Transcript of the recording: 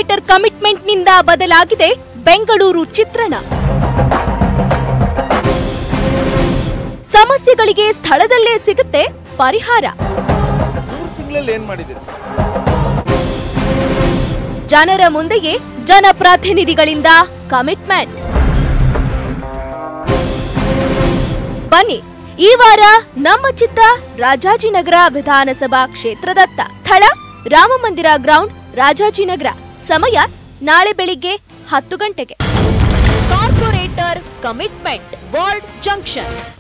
corporate ಕಮಿಟ್ಮೆಂಟ್ನಿಂದ ಬದಲಾಗಿದೆ ಬೆಂಗಳೂರು ಚಿತ್ರಣ ಸಮಸ್ಯೆಗಳಿಗೆ ಸ್ಥಳದಲ್ಲೇ ಸಿಗುತ್ತೆ ಪರಿಹಾರ ಮೂರು ತಿಂಗಳಲ್ಲಿ ಏನ್ ಮಾಡಿದ್ದೀರಿ ಜನರ ಮುಂದೆಯೇ ಜನಪ್ರತಿನಿಧಿಗಳಿಂದ ಕಮಿಟ್ಮೆಂಟ್ ಬನ್ನಿ ಈ ವಾರ ನಮ್ಮ ಚಿತ್ತ ರಾಜಾಜಿನಗರ ವಿಧಾನಸಭಾ ಕ್ಷೇತ್ರದತ್ತ ಸ್ಥಳ ರಾಮಮಂದಿರ ಗ್ರೌಂಡ್ ರಾಜಾಜಿನಗರ ಸಮಯ ನಾಳೆ ಬೆಳಿಗ್ಗೆ ಹತ್ತು ಗಂಟೆಗೆ ಕಾರ್ಪೊರೇಟರ್ ಕಮಿಟ್ಮೆಂಟ್ ವಾರ್ಡ್ ಜಂಕ್ಷನ್